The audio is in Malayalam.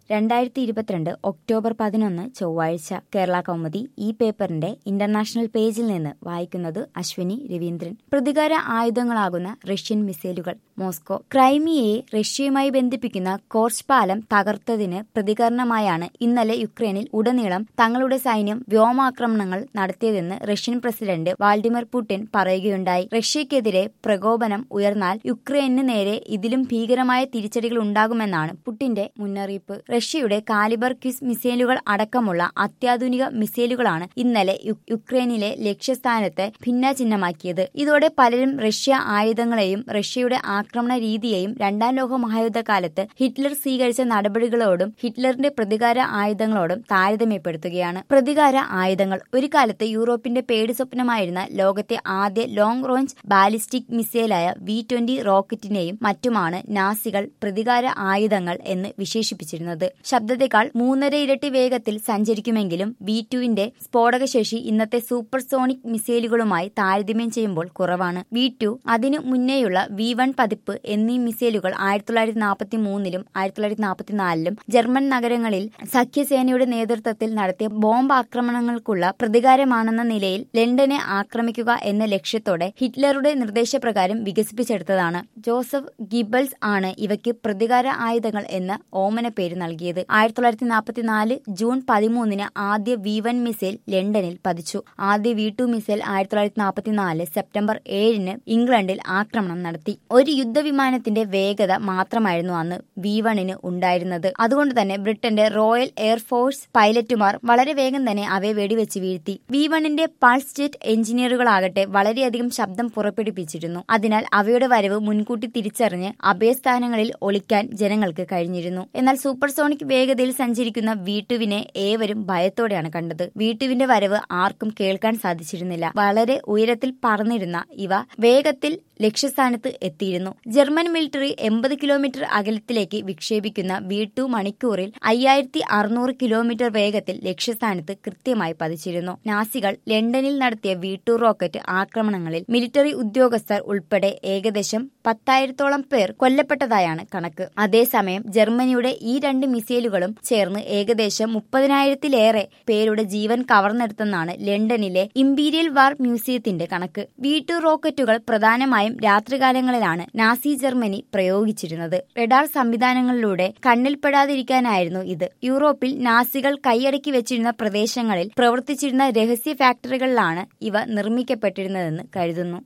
രണ്ടായിരത്തി ഇരുപത്തിരണ്ട് ഒക്ടോബർ പതിനൊന്ന് ചൊവ്വാഴ്ച കേരള കൗമുദി ഈ പേപ്പറിന്റെ ഇന്റർനാഷണൽ പേജിൽ നിന്ന് വായിക്കുന്നത് അശ്വിനി രവീന്ദ്രൻ പ്രതികാര ആയുധങ്ങളാകുന്ന റഷ്യൻ മിസൈലുകൾ മോസ്കോ ക്രൈമിയയെ റഷ്യയുമായി ബന്ധിപ്പിക്കുന്ന കോർച്ച് പാലം തകർത്തതിന് പ്രതികരണമായാണ് ഇന്നലെ യുക്രൈനിൽ ഉടനീളം തങ്ങളുടെ സൈന്യം വ്യോമാക്രമണങ്ങൾ നടത്തിയതെന്ന് റഷ്യൻ പ്രസിഡന്റ് വാൾഡിമർ പുടിൻ പറയുകയുണ്ടായി റഷ്യക്കെതിരെ പ്രകോപനം ഉയർന്നാൽ യുക്രൈനു നേരെ ഇതിലും ഭീകരമായ തിരിച്ചടികൾ ഉണ്ടാകുമെന്നാണ് പുടിന്റെ മുന്നറിയിപ്പ് റഷ്യയുടെ കാലിബർ ക്വിസ് മിസൈലുകൾ അടക്കമുള്ള അത്യാധുനിക മിസൈലുകളാണ് ഇന്നലെ യു- യുക്രൈനിലെ ലക്ഷ്യസ്ഥാനത്ത് ഭിന്നാചിഹ്നമാക്കിയത് ഇതോടെ പലരും റഷ്യ ആയുധങ്ങളെയും റഷ്യയുടെ ആക്രമണ രീതിയെയും രണ്ടാം ലോക മഹായുദ്ധകാലത്ത് ഹിറ്റ്ലർ സ്വീകരിച്ച നടപടികളോടും ഹിറ്റ്ലറിന്റെ പ്രതികാര ആയുധങ്ങളോടും താരതമ്യപ്പെടുത്തുകയാണ് പ്രതികാര ആയുധങ്ങൾ ഒരു കാലത്ത് യൂറോപ്പിന്റെ പേടി സ്വപ്നമായിരുന്ന ലോകത്തെ ആദ്യ ലോങ് റേഞ്ച് ബാലിസ്റ്റിക് മിസൈലായ വി ട്വന്റി റോക്കറ്റിനെയും മറ്റുമാണ് നാസികൾ പ്രതികാര ആയുധങ്ങൾ എന്ന് വിശേഷിപ്പിച്ചിരുന്നത് ശബ്ദത്തെക്കാൾ മൂന്നര ഇരട്ടി വേഗത്തിൽ സഞ്ചരിക്കുമെങ്കിലും വി ടുവിന്റെ സ്ഫോടകശേഷി ഇന്നത്തെ സൂപ്പർസോണിക് മിസൈലുകളുമായി താരതമ്യം ചെയ്യുമ്പോൾ കുറവാണ് വി ടു അതിനു മുന്നേയുള്ള വി വൺ പതിപ്പ് എന്നീ മിസൈലുകൾ ആയിരത്തി തൊള്ളായിരത്തി നാൽപ്പത്തി മൂന്നിലും ആയിരത്തി തൊള്ളായിരത്തി നാൽപ്പത്തിനാലിലും ജർമ്മൻ നഗരങ്ങളിൽ സഖ്യസേനയുടെ നേതൃത്വത്തിൽ നടത്തിയ ബോംബ് ആക്രമണങ്ങൾക്കുള്ള പ്രതികാരമാണെന്ന നിലയിൽ ലണ്ടനെ ആക്രമിക്കുക എന്ന ലക്ഷ്യത്തോടെ ഹിറ്റ്ലറുടെ നിർദ്ദേശപ്രകാരം വികസിപ്പിച്ചെടുത്തതാണ് ജോസഫ് ഗിബൽസ് ആണ് ഇവയ്ക്ക് പ്രതികാര ആയുധങ്ങൾ എന്ന ഓമന പേര് നൽകിയത് ആയിരത്തി തൊള്ളായിരത്തി നാൽപ്പത്തിനാല് ജൂൺ പതിമൂന്നിന് ആദ്യ വി വൺ മിസൈൽ ലണ്ടനിൽ പതിച്ചു ആദ്യ വി ടു മിസൈൽ ആയിരത്തി തൊള്ളായിരത്തി നാൽപ്പത്തിനാല് സെപ്റ്റംബർ ഏഴിന് ഇംഗ്ലണ്ടിൽ ആക്രമണം നടത്തി ഒരു യുദ്ധവിമാനത്തിന്റെ വേഗത മാത്രമായിരുന്നു അന്ന് വി വണ്ണിന് ഉണ്ടായിരുന്നത് അതുകൊണ്ട് തന്നെ ബ്രിട്ടന്റെ റോയൽ എയർഫോഴ്സ് പൈലറ്റുമാർ വളരെ വേഗം തന്നെ അവയെ വെടിവെച്ച് വീഴ്ത്തി വി വണ്ണിന്റെ പൾസ് ജെറ്റ് എഞ്ചിനീയറുകളാകട്ടെ വളരെയധികം ശബ്ദം പുറപ്പെടുപ്പിച്ചിരുന്നു അതിനാൽ അവയുടെ വരവ് മുൻകൂട്ടി തിരിച്ചറിഞ്ഞ് അഭയസ്ഥാനങ്ങളിൽ ഒളിക്കാൻ ജനങ്ങൾക്ക് കഴിഞ്ഞിരുന്നു എന്നാൽ സൂപ്പർസോണിക് വേഗതയിൽ സഞ്ചരിക്കുന്ന വീട്ടുവിനെ ഏവരും ഭയത്തോടെയാണ് കണ്ടത് വീട്ടുവിന്റെ വരവ് ആർക്കും കേൾക്കാൻ സാധിച്ചിരുന്നില്ല വളരെ ഉയരത്തിൽ പറന്നിരുന്ന ഇവ വേഗത്തിൽ ലക്ഷ്യസ്ഥാനത്ത് എത്തിയിരുന്നു ജർമ്മൻ മിലിറ്ററി എൺപത് കിലോമീറ്റർ അകലത്തിലേക്ക് വിക്ഷേപിക്കുന്ന വി ടു മണിക്കൂറിൽ അയ്യായിരത്തി അറുന്നൂറ് കിലോമീറ്റർ വേഗത്തിൽ ലക്ഷ്യസ്ഥാനത്ത് കൃത്യമായി പതിച്ചിരുന്നു നാസികൾ ലണ്ടനിൽ നടത്തിയ വി ടു റോക്കറ്റ് ആക്രമണങ്ങളിൽ മിലിറ്ററി ഉദ്യോഗസ്ഥർ ഉൾപ്പെടെ ഏകദേശം പത്തായിരത്തോളം പേർ കൊല്ലപ്പെട്ടതായാണ് കണക്ക് അതേസമയം ജർമ്മനിയുടെ ഈ രണ്ട് മിസൈലുകളും ചേർന്ന് ഏകദേശം മുപ്പതിനായിരത്തിലേറെ പേരുടെ ജീവൻ കവർന്നെടുത്തെന്നാണ് ലണ്ടനിലെ ഇമ്പീരിയൽ വാർ മ്യൂസിയത്തിന്റെ കണക്ക് വി ടു റോക്കറ്റുകൾ പ്രധാനമായും രാത്രികാലങ്ങളിലാണ് നാസി ജർമ്മനി പ്രയോഗിച്ചിരുന്നത് റഡാർ സംവിധാനങ്ങളിലൂടെ കണ്ണിൽപ്പെടാതിരിക്കാനായിരുന്നു ഇത് യൂറോപ്പിൽ നാസികൾ കൈയടക്കി വെച്ചിരുന്ന പ്രദേശങ്ങളിൽ പ്രവർത്തിച്ചിരുന്ന രഹസ്യ ഫാക്ടറികളിലാണ് ഇവ നിർമ്മിക്കപ്പെട്ടിരുന്നതെന്ന് കരുതുന്നു